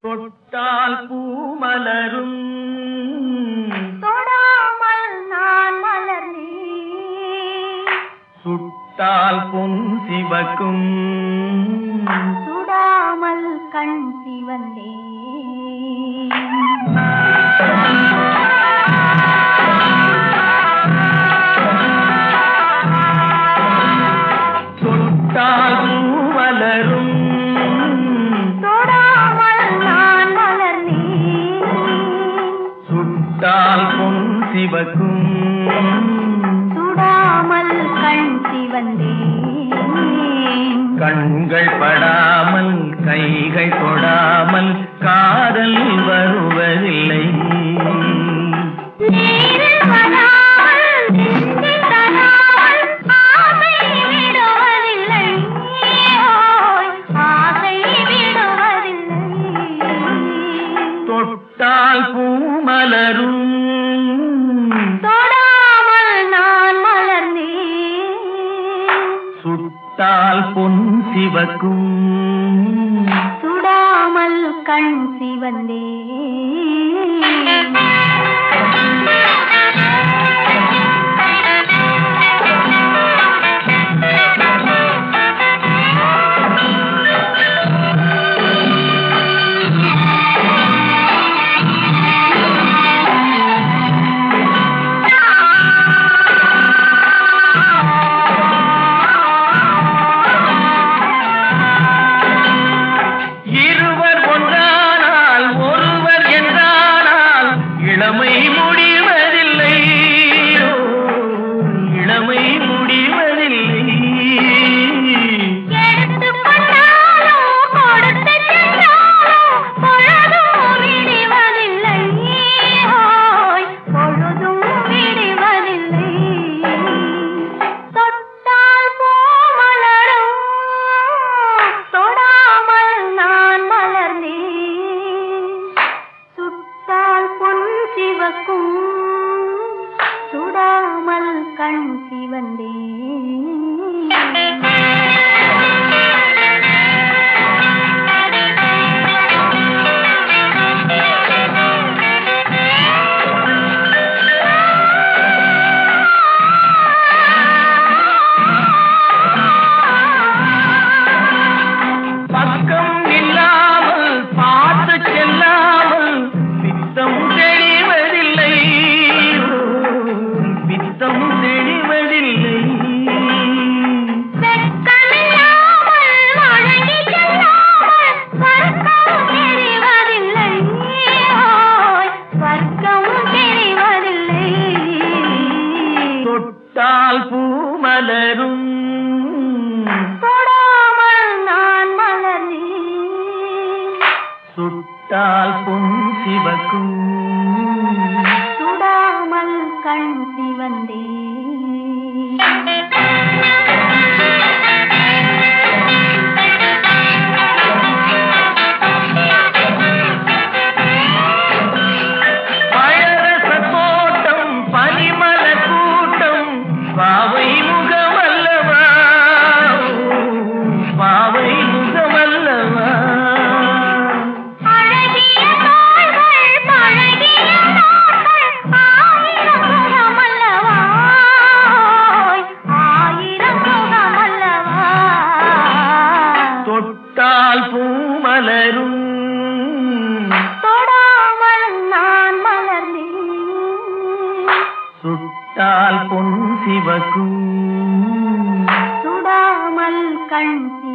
தொட்டால் பூமலரும் தொடாமல் நான் மலர்ந்தேன் சுட்டால் பொன் சிவக்கும் சுடாமல் கண் சிவந்தேன் தொட்டால் பூமலரும் தொடாமல் நான் மலர்ந்தேன் சுட்டால் பொன் சிவக்கும் சுடாமல் கண் சிவந்தேன் கண்கள் படாமல் கைகள் தொடாமல் காதல் வருவதில்லை நீரில் வராமல் நெஞ்சில் தராமல் ஆசை விடுவதில்லை ஓய், ஆசை விடுவதில்லை தொட்டால் பூமலரும் தொடாமல் நான் மலர்ந்தேன் சுட்டால் பொன் சிவக்கும் சுடாமல் கண் சிவந்தேன் இருவர் ஒன்றானால் ஒருவர் என்றானால் இளமை முடிவதில்லை ஓ, இளமை முடிவதில்லை எடுத்துக் கொண்டாலும் கொடுத்து சென்றாலும் பொழுதும் விடுவதில்லை ஓய், பொழுதும் விடுவதில்லை தொட்டால் பூமலரும் தொடாமல் நான் மலர்ந்தேன் சுட்டால் பொன் சிவக்கும் சுடாமல் கண் பக்கம் இல்லாமல் பார்த்து செல்லாமல் பித்தம் தெளிவதில்லை ஓ, பித்தம் தெளிவதில்லை வெட்கமில்லாமல் வழங்கி செல்லாமல் ஸ்வர்க்கம் தெரிவதில்லை ஓய், ஸ்வர்க்கம் தெரிவதில்லை தொட்டால் பூமலரும் தொடாமல் நான் மலர்ந்தேன் சுட்டால் பொன் சிவக்கும் சுடாமல் கண் சிவந்தேன் பழரச தோட்டம் பனிமல கூட்டம் பாவை முகமல்லவா பாவை முகமல்லவா அழகிய தாள்கள் பழகிய நாட்கள் ஆயிரம் சுகமல்லவா ஓய், ஆயிரம் சுகமல்லவா தொட்டால் பூமலரும் தொடாமல் நான் மலர்ந்தேன் சுட்டால் பொன் சிவக்கும் சுடாமல் கண் சிவந்தேன்